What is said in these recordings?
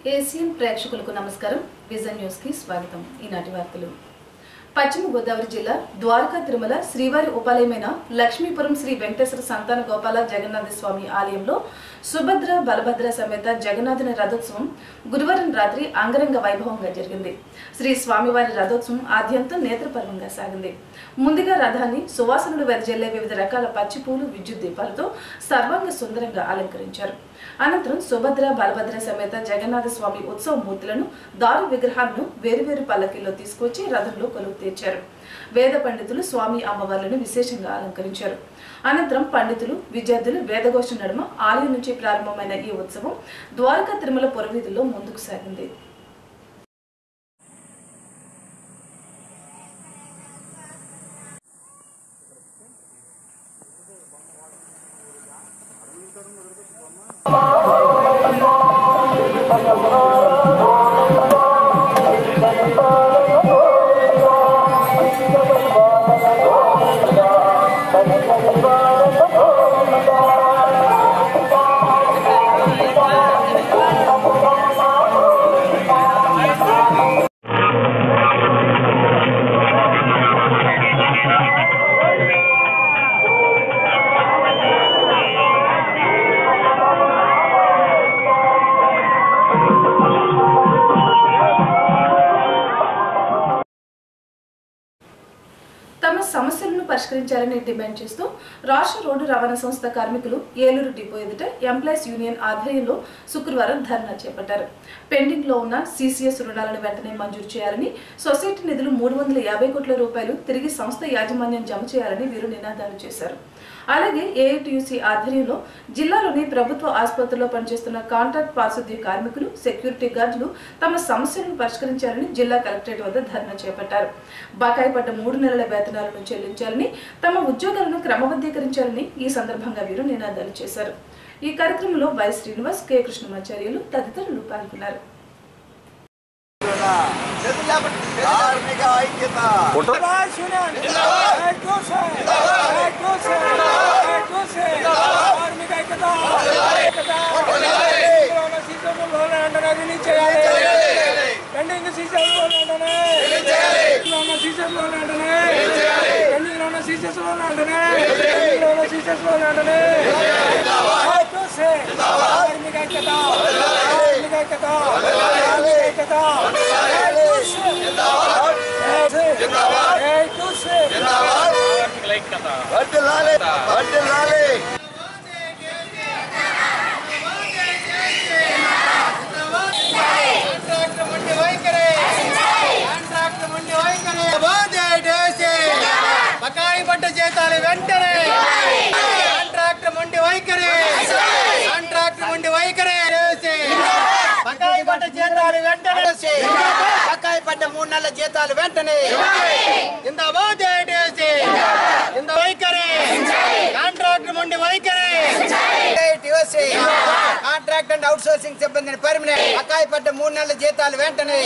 Asian ప్రేక్షకులకు నమస్కారం vision news కి స్వాగతం ఈనాటి వార్తలు పశ్చిమ గోదావరి జిల్లా ద్వారకా తిరుమల శ్రీవారి ఉపాలయమైన లక్ష్మీపురం శ్రీ వెంకటేశ్వర సంతాన గోపాల జగన్నాథ స్వామి ఆలయంలో సుభద్ర బలభద్ర సమేత జగన్నాథుని రథోత్సవం గురువారం రాత్రి అంగరంగ వైభవంగా జరిగింది శ్రీ స్వామివారి రథోత్సవం ఆద్యంతం నేత్రపర్వంగా సాగింది ముందుగా రథాన్ని సువాసనలు వెదజల్లే వివిధ రకాల పచ్చిపూలు విద్యుత్ దీపాలతో సర్వాంగ సుందరంగా అలంకరించారు అనంతరం సుభద్ర బలభద్ర సమేత జగన్నాథ స్వామి ఉత్సవ మూర్తులను దారు విగ్రహాలను వేరువేరు పల్లకీల్లో తీసుకొచ్చి రథంలో కొలువు తీర్చారు వేద పండితులు స్వామి అమ్మవార్లను విశేషంగా అలంకరించారు అనంతరం పండితులు విద్యార్థులు వేదఘోష నడుమ ఆలయం నుంచి ప్రారంభమైన ఈ ఉత్సవం ద్వారకా తిరుమల పురవీధుల్లో ముందుకు సాగింది తమ సమస్యలను పరిష్కరించాలని డిమాండ్ చేస్తూ రాష్ట్ర రోడ్డు రవాణా సంస్థ కార్మికులు ఏలూరు డిపో ఎదుట ఎంప్లాయీస్ యూనియన్ ఆధ్వర్యంలో శుక్రవారం ధర్నా చేపట్టారు పెండింగ్ లో ఉన్న సీసీఎస్ రుణాలను వెంటనే మంజూరు చేయాలని సొసైటీ నిధులు మూడు వందల యాభై కోట్ల రూపాయలు తిరిగి సంస్థ యాజమాన్యం జమ చేయాలని వీరు నినాదాలు చేశారు అలాగే ఏఐటియుసి ఆధ్వర్యంలో జిల్లాలోని ప్రభుత్వ ఆసుపత్రుల్లో పనిచేస్తున్న కాంట్రాక్ట్ పారిశుద్ధ్య కార్మికులు సెక్యూరిటీ గార్డులు తమ సమస్యలను పరిష్కరించాలని జిల్లా కలెక్టరేట్ వద్ద ధర్నా చేపట్టారు బకాయి పడ్డ మూడు నెలల వేతనాలను చెల్లించాలని తమ ఉద్యోగాలను క్రమబద్ధీకరించాలని ఈ సందర్భంగా వీరు నినాదాలు చేశారు ఈ కార్యక్రమంలో వై శ్రీనివాస్ కె కృష్ణమాచార్యులు తదితరులు పాల్గొన్నారు కార్మిక ఐక్యత పెండింగ్ సీజన్ వెంటనే ఉన్న సీజన్ వెంటనే పెండింగ్ ఉన్న సీజన్ వెంటనే పెండింగ్ ఉన్న సీజన్ వెంటనే కార్మిక ఐక్యత కార్మిక ఐక్యత కార్మిక ఐక్యత వర్ధిల్లాలి వర్ధిల్లాలి బకాయి పడ్డ జీతాలు వెంటనే కాంట్రాక్ట్ మొండి వైఖరి కాంట్రాక్ట్ మొండి వైఖరి బకాయి పడ్డ జీతాలు వెంటనే బకాయి పడ్డ మూడు నెలల జీతాలు వెంటనే జిందాబాద్ ఏడేసి ఇంత వైఖరి కాంట్రాక్ట్ మొండి వైఖరి కాంట్రాక్ట్ అండ్ అవుట్ సోర్సింగ్ సిబ్బందిని పర్మనెంట్ బకాయి పడ్డ మూడు నెలల జీతాలు వెంటనే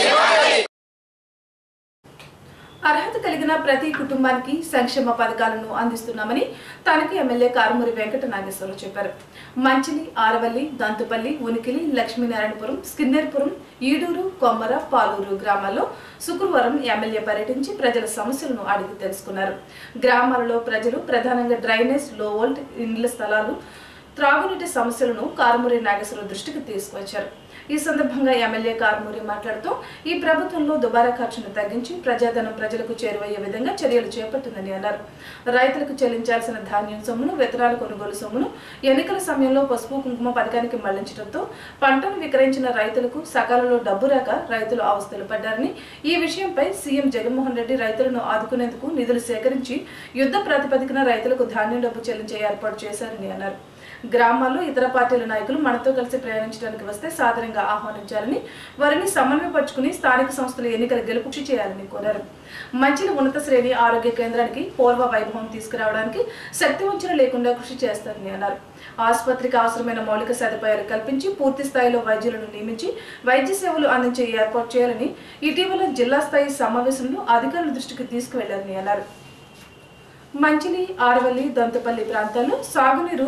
అర్హత కలిగిన ప్రతి కుటుంబానికి సంక్షేమ పథకాలను అందిస్తున్నామని తనకి ఎమ్మెల్యే కారుమూరి వెంకట నాగేశ్వరరావు చెప్పారు మంచిలి ఆరవల్లి దంతుపల్లి ఉనికిలి లక్ష్మీనారాయణపురం స్కిన్నెర్పురం ఈడూరు కొమ్మర పాలూరు గ్రామాల్లో శుక్రవారం ఎమ్మెల్యే పర్యటించి ప్రజల సమస్యలను అడిగి తెలుసుకున్నారు గ్రామాలలో ప్రజలు ప్రధానంగా డ్రైనేజ్ లో వోల్ట్ ఇండ్ల స్థలాలు త్రాగునీటి సమస్యలను కారుమూరి నాగేశ్వరరావు దృష్టికి తీసుకువచ్చారు ఈ సందర్భంగా ఎమ్మెల్యే కారుమూరి మాట్లాడుతూ ఈ ప్రభుత్వంలో దుబారా ఖర్చును తగ్గించి ప్రజాధనం ప్రజలకు చేరువయ్యే విధంగా చర్యలు చేపట్టిందని అన్నారు రైతులకు చెల్లించాల్సిన ధాన్యం సొమ్మును విత్తనాల కొనుగోలు సొమ్మును ఎన్నికల సమయంలో పసుపు కుంకుమ పథకానికి మళ్లించడంతో పంటను విక్రయించిన రైతులకు సకాలంలో డబ్బు రాక రైతులు అవస్థలు పడ్డారని ఈ విషయంపై సీఎం జగన్మోహన్ రెడ్డి రైతులను ఆదుకునేందుకు నిధులు సేకరించి యుద్ధ ప్రాతిపదికన రైతులకు ధాన్యం డబ్బు చెల్లించే ఏర్పాటు చేశారని అన్నారు గ్రామాల్లో ఇతర పార్టీల నాయకులు మనతో కలిసి ప్రయాణించడానికి వస్తే సాదరంగా ఆహ్వానించాలని వారిని సమన్వయపరుచుకుని స్థానిక సంస్థల ఎన్నికల గెలుపు కృషి చేయాలని కోరారు మంచిని ఉన్నత శ్రేణి ఆరోగ్య కేంద్రానికి పూర్వ వైభవం తీసుకురావడానికి శక్తి వంచన లేకుండా కృషి చేస్తారని అన్నారు ఆసుపత్రికి అవసరమైన మౌలిక సదుపాయాలు కల్పించి పూర్తి స్థాయిలో వైద్యులను నియమించి వైద్య సేవలు అందించే ఏర్పాటు చేయాలని ఇటీవల జిల్లా స్థాయి సమావేశంలో అధికారుల దృష్టికి తీసుకువెళ్లారని అన్నారు మంచిలి ఆరవల్లి దొంతపల్లి ప్రాంతాల్లో సాగునీరు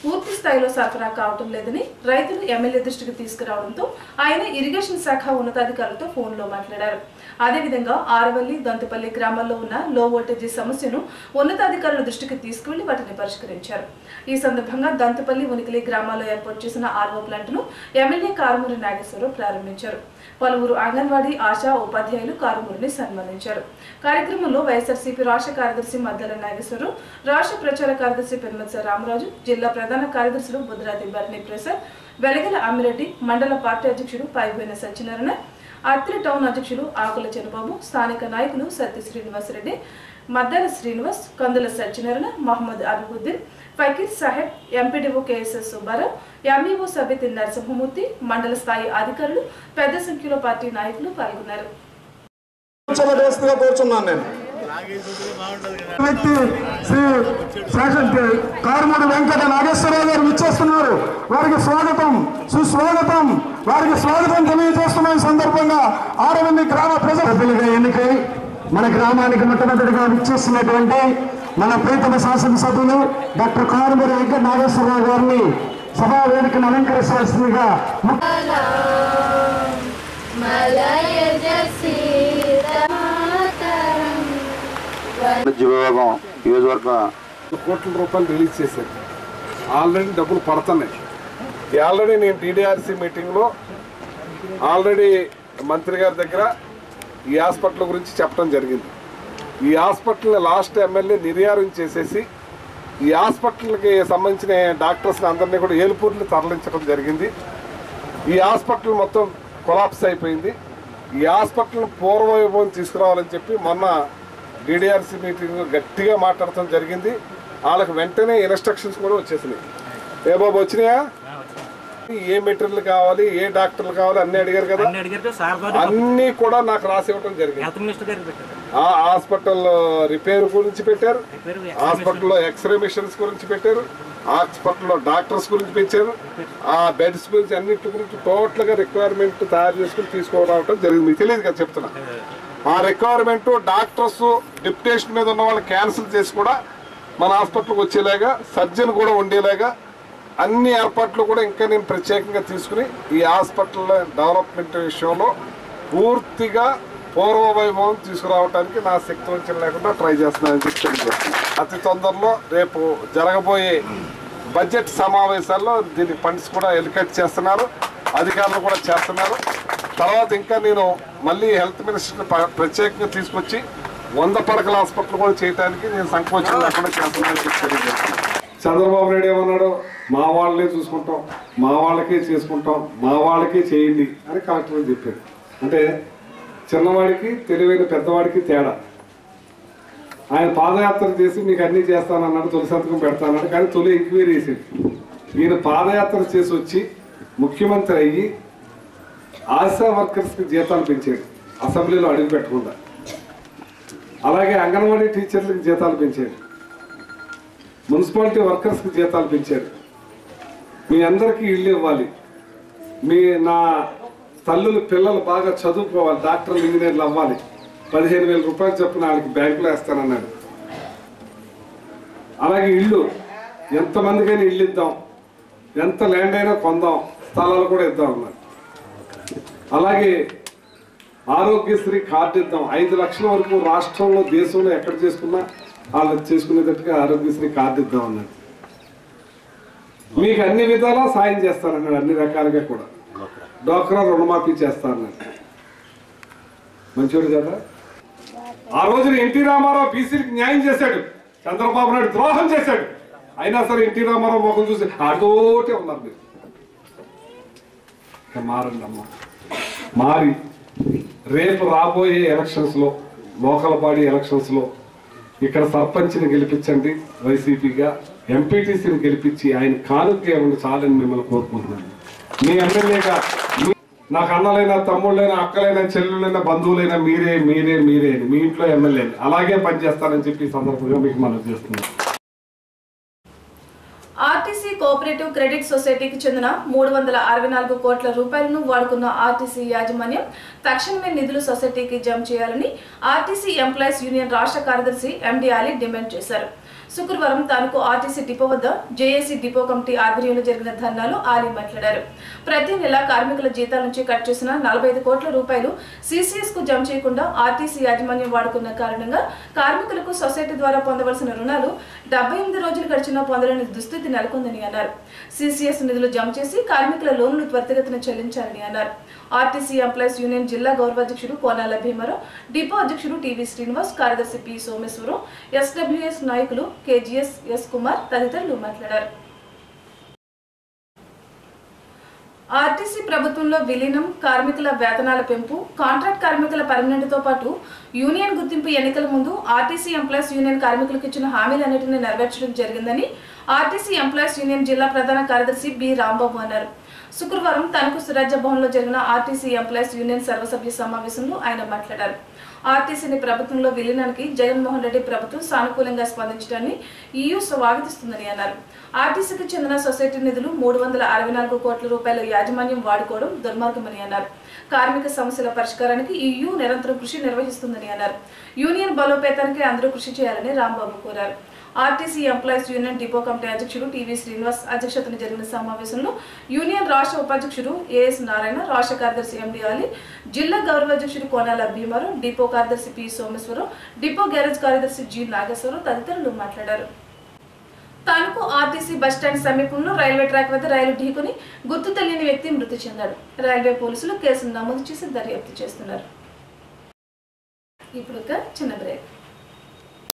పూర్తి స్థాయిలో సరఫరా కావటం లేదని రైతులు ఎమ్మెల్యే దృష్టికి తీసుకురావడంతో ఆయన ఇరిగేషన్ శాఖ ఉన్నతాధికారులతో ఫోన్లో మాట్లాడారు అదేవిధంగా ఆరవల్లి దంతుపల్లి గ్రామాల్లో ఉన్న లో వోల్టేజీ సమస్యను ఉన్నతాధికారుల దృష్టికి తీసుకువెళ్లి వాటిని పరిష్కరించారు ఈ సందర్భంగా దంతుపల్లి ఉనికిలి గ్రామాల్లో ఏర్పాటు చేసిన ఆర్వో ప్లాంట్ను ఎమ్మెల్యే కారుమూరి నాగేశ్వరరావు ప్రారంభించారు పలువురు అంగన్వాడీ ఆశా ఉపాధ్యాయులు కారుమూరిని సన్మానించారు కార్యక్రమంలో వైఎస్ఆర్సీపీ రాష్ట్ర కార్యదర్శి మద్దల నాగేశ్వరరావు రాష్ట్ర ప్రచార కార్యదర్శి పెన్మత్స రామరాజు జిల్లా ప్రధాన కార్యదర్శులు బుద్రాది భరణి ప్రసాద్ వెలగల అమ్మిరెడ్డి మండల పార్టీ అధ్యక్షుడు పైబోయిన సత్యనారాయణ అత్తిలి టౌన్ అధ్యక్షులు ఆకుల చంద్రబాబు స్థానిక నాయకులు Satya Srinivasareddy Maddala Srinivas Kandula Satyanarayana Mohammed Abibuddin Fakir Saheb MPDO KSS Subbarao MEO Sabithi Narasimhamurthy మండల స్థాయి అధికారులు పెద్ద సంఖ్యలో పార్టీ నాయకులు పాల్గొన్నారు కూర్చోబెట్టవలసిందిగా కోరుచున్నాను నేను వ్యక్తి శ్రీ శాసన కారుమూడి వెంకట నాగేశ్వరరావు గారు విచ్చేస్తున్నారు వారికి స్వాగతం సుస్వాగతం వారికి స్వాగతం తెలియజేస్తున్న ఈ సందర్భంగా ఆరవంది గ్రామ ప్రజలుగా ఎన్నికై మన గ్రామానికి మొట్టమొదటిగా విచ్చేస్తున్నటువంటి మన ప్రీతమ శాసనసభ్యులు డాక్టర్ కారుమూడి వెంకట నాగేశ్వరరావు గారిని సభా వేదికను అలంకరించవలసిందిగా వాణిజ్య విభాగం నియోజకవర్గం కోట్ల రూపాయలు రిలీజ్ చేశారు ఆల్రెడీ డబ్బులు పడుతున్నాయి ఈ ఆల్రెడీ నేను టీడీఆర్సీ మీటింగ్లో ఆల్రెడీ మంత్రి గారి దగ్గర ఈ హాస్పిటల్ గురించి చెప్పడం జరిగింది ఈ హాస్పిటల్ని లాస్ట్ ఎమ్మెల్యే నిర్యారం చేసేసి ఈ హాస్పిటల్కి సంబంధించిన డాక్టర్స్ని అందరినీ కూడా ఏలుపూర్లు తరలించడం జరిగింది ఈ హాస్పిటల్ మొత్తం కొలాప్స్ అయిపోయింది ఈ హాస్పిటల్ పూర్వవైభవం తీసుకురావాలని చెప్పి మొన్న డీడీఆర్సీ మీటింగ్ గట్టిగా మాట్లాడటం జరిగింది వాళ్ళకి వెంటనే ఇన్స్ట్రక్షన్స్ కూడా వచ్చేసినాయి ఏ బాబు వచ్చినాయా ఏ మెటీరియల్ కావాలి ఏ డాక్టర్లు కావాలి అన్ని అడిగారు కదా అన్ని అడిగారు సార్ గారు అన్నీ కూడా నాకు రాసి ఇవ్వడం జరిగింది హెల్త్ మినిస్టర్ గారికి పెట్టారు ఆ హాస్పిటల్ రిపేర్ గురించి పెట్టారు రిపేర్ హాస్పిటల్లో ఎక్స్రే మిషన్స్ గురించి పెట్టారు హాస్పిటల్లో డాక్టర్స్ గురించి పెంచారు ఆ బెడ్స్ గురించి అన్నిటి గురించి టోటల్ గా రిక్వైర్మెంట్ తయారు చేసుకుని తీసుకురావడం జరిగింది మీకు తెలియదు కదా చెప్తున్నా ఆ రిక్వైర్మెంట్ డాక్టర్స్ డిప్యుటేషన్ మీద ఉన్న వాళ్ళు క్యాన్సిల్ చేసి కూడా మన హాస్పిటల్కి వచ్చేలాగా సర్జన్ కూడా ఉండేలాగా అన్ని ఏర్పాట్లు కూడా ఇంకా నేను ప్రత్యేకంగా తీసుకుని ఈ హాస్పిటల్ డెవలప్మెంట్ విషయంలో పూర్తిగా పూర్వ వైభవం తీసుకురావడానికి నా శక్తి వంచన లేకుండా ట్రై చేస్తున్నానని చెప్పి తెలియజేస్తున్నాను అతి తొందరలో రేపు జరగబోయే బడ్జెట్ సమావేశాల్లో దీని ఫండ్స్ కూడా ఎలికేట్ చేస్తున్నారు అధికారులు కూడా చేస్తున్నారు తర్వాత ఇంకా నేను మళ్ళీ హెల్త్ మినిస్టర్ ప్రత్యేకంగా తీసుకొచ్చి వంద పడకల హాస్పిటల్ కూడా చేయడానికి నేను సంకోచం లేకుండా చేస్తున్నానని చెప్పి తెలియజేస్తున్నాను చంద్రబాబు నాయుడు ఏమన్నాడు మా వాళ్ళనే చూసుకుంటాం మా వాళ్ళకే చేసుకుంటాం మా వాళ్ళకే చేయండి అని కలెక్టర్ చెప్పాడు అంటే చిన్నవాడికి తెలివైన పెద్దవాడికి తేడా ఆయన పాదయాత్ర చేసి మీకు అన్నీ చేస్తానన్నాడు తొలి సంతకం పెడతానన్నాడు కానీ తొలి ఎంక్వైరీ చేసింది ఈయన పాదయాత్ర చేసి వచ్చి ముఖ్యమంత్రి అయ్యి ఆశా వర్కర్స్కి జీతాలు పెంచాడు అసెంబ్లీలో అడుగు పెట్టకుండా అలాగే అంగన్వాడీ టీచర్లకు జీతాలు పెంచాడు మున్సిపాలిటీ వర్కర్స్కి జీతాలు పెంచారు మీ అందరికీ ఇల్లు ఇవ్వాలి మీ నా తల్లులు పిల్లలు బాగా చదువుకోవాలి డాక్టర్లు ఇంజనీర్లు అవ్వాలి పదిహేను వేల రూపాయలు చొప్పున వాళ్ళకి బ్యాంకులో వేస్తానన్నాడు అలాగే ఇల్లు ఎంతమందికైనా ఇల్లు ఇద్దాం ఎంత ల్యాండ్ అయినా కొందాం స్థలాలు కూడా ఇద్దాం అన్నారు అలాగే ఆరోగ్యశ్రీ కార్డు ఇద్దాం ఐదు లక్షల వరకు రాష్ట్రంలో దేశంలో ఎక్కడ చేసుకున్నా వాళ్ళు చేసుకునేటట్టుగా ఆరోగ్యశ్రీ కార్డు ఇద్దాం అన్నాడు మీకు అన్ని విధాలా సాయం చేస్తానన్నాడు అన్ని రకాలుగా కూడా డోక్రా రుణమాఫీ చేస్తానన్నాడు మంచివాడు కదా ఆ రోజున ఎన్టీ రామారావు బీసీలకు న్యాయం చేశాడు చంద్రబాబు నాయుడు ద్రోహం చేశాడు అయినా సరే ఎన్టీ రామారావు ముఖం చూసి అటోటే ఉన్నారు మీరు ఇక మారండి అమ్మా మారి రేపు రాబోయే ఎలక్షన్స్ లో లోకల్ బాడీ ఎలక్షన్స్ లో ఇక్కడ సర్పంచ్ని గెలిపించండి వైసీపీగా ఎంపీటీసీని గెలిపించి ఆయన కానుక ఏమన్నా చాలని మిమ్మల్ని కోరుకుంటున్నాను మీ ఎమ్మెల్యేగా మీ- నాకు అన్నలైనా తమ్ముళ్ళైనా అక్కలైనా చెల్లెలైనా బంధువులైనా మీరే మీరే మీరే అని. మీ ఇంట్లో ఎమ్మెల్యే అలాగే పనిచేస్తానని చెప్పి ఈ సందర్భంగా మీకు మనం చేస్తున్నాం ఆర్టీసీ కోఆపరేటివ్ క్రెడిట్ సొసైటీకి చెందిన మూడు వందల అరవై నాలుగు కోట్ల రూపాయలను వాడుకున్న ఆర్టీసీ యాజమాన్యం తక్షణమే నిధులు సొసైటీకి జమ చేయాలని ఆర్టీసీ ఎంప్లాయీస్ యూనియన్ రాష్ట్ర కార్యదర్శి ఎండి అలీ డిమాండ్ చేశారు శుక్రవారం తనకు ఆర్టీసీ డిపో వద్ద జేఏసీ డిపో కమిటీ ఆధ్వర్యంలో జరిగిన ధర్నాలో ఆలీ మాట్లాడారు ప్రతి నెల కార్మికుల జీతాల నుంచి కట్ చేసిన నలభై ఐదు కోట్ల రూపాయలు సీసీఎస్ కు జమ చేయకుండా ఆర్టీసీ యాజమాన్యం వాడుకున్న కారణంగా కార్మికులకు సొసైటీ ద్వారా పొందవలసిన రుణాలు డెబ్బై ఎనిమిది రోజులు గడిచినా పొందలేని దుస్థితి నెలకొందని అన్నారు సీసీఎస్ నిధులు జమ చేసి కార్మికుల లోన్లు త్వరితగతిన చెల్లించాలని అన్నారు ఆర్టీసీ ఎంప్లాయీస్ యూనియన్ జిల్లా గౌరవాధ్యక్షుడు కోనాల భీమరావు డిపో అధ్యక్షుడు టీవీ శ్రీనివాస్ కార్యదర్శి పి సోమేశ్వరం ఎస్డబ్ల్యూఎస్ నాయకులు కేజీఎస్ ఎస్ కుమార్ తదితరులు మాట్లాడారు ఆర్టీసీ ప్రభుత్వంలో విలీనం కార్మికుల వేతనాల పెంపు కాంట్రాక్ట్ కార్మికుల పర్మనెంట్తో పాటు యూనియన్ గుర్తింపు ఎన్నికల ముందు ఆర్టీసీ ఎంప్లాయీస్ యూనియన్ కార్మికులకు ఇచ్చిన హామీలన్నింటినీ నెరవేర్చడం జరిగిందని ఆర్టీసీ ఎంప్లాయీస్ యూనియన్ జిల్లా ప్రధాన కార్యదర్శి బి రాంబాబు అన్నారు శుక్రవారం తణుకు సురాజ్య భవన్లో జరిగిన ఆర్టీసీ ఎంప్లాయీస్ యూనియన్ సర్వసభ్య సమావేశంలో ఆయన మాట్లాడారు ఆర్టీసీని ప్రభుత్వంలో విలీనానికి జగన్మోహన్ రెడ్డి ప్రభుత్వం సానుకూలంగా స్పందించడాన్ని ఈయూ స్వాగతిస్తుందని అన్నారు ఆర్టీసీకి చెందిన సొసైటీ నిధులు మూడు వందల అరవై నాలుగు కోట్ల రూపాయల యాజమాన్యం వాడుకోవడం దుర్మార్గమని అన్నారు కార్మిక సమస్యల పరిష్కారానికి ఈయూ నిరంతరం కృషి నిర్వహిస్తుందని అన్నారు యూనియన్ బలోపేతానికి అందరూ కృషి చేయాలని రాంబాబు కోరారు RTC employees union depot committee అధ్యక్షుడు టీవీ శ్రీనివాస్ అధ్యక్షతన జరిగిన సమావేశంలో యూనియన్ రాష్ట్ర ఉపాధ్యక్షుడు ఏఎస్ నారాయణ రాష్ట్ర కార్యదర్శి ఎండి అలీ జిల్లా గౌరవాధ్యక్షుడు కోనాల భీమారావు డిపో కార్యదర్శి పి సోమేశ్వరం డిపో గ్యారేజ్ కార్యదర్శి జి నాగేశ్వరరావు తదితరులు మాట్లాడారు తణుకు ఆర్టీసీ బస్టాండ్ సమీపంలో రైల్వే ట్రాక్ వద్ద రైలు ఢీకొని గుర్తు తెలియని వ్యక్తి మృతి చెందాడు రైల్వే పోలీసులు కేసును నమోదు చేసి దర్యాప్తు చేస్తున్నారు ఇప్పుడు ఒక చిన్న బ్రేక్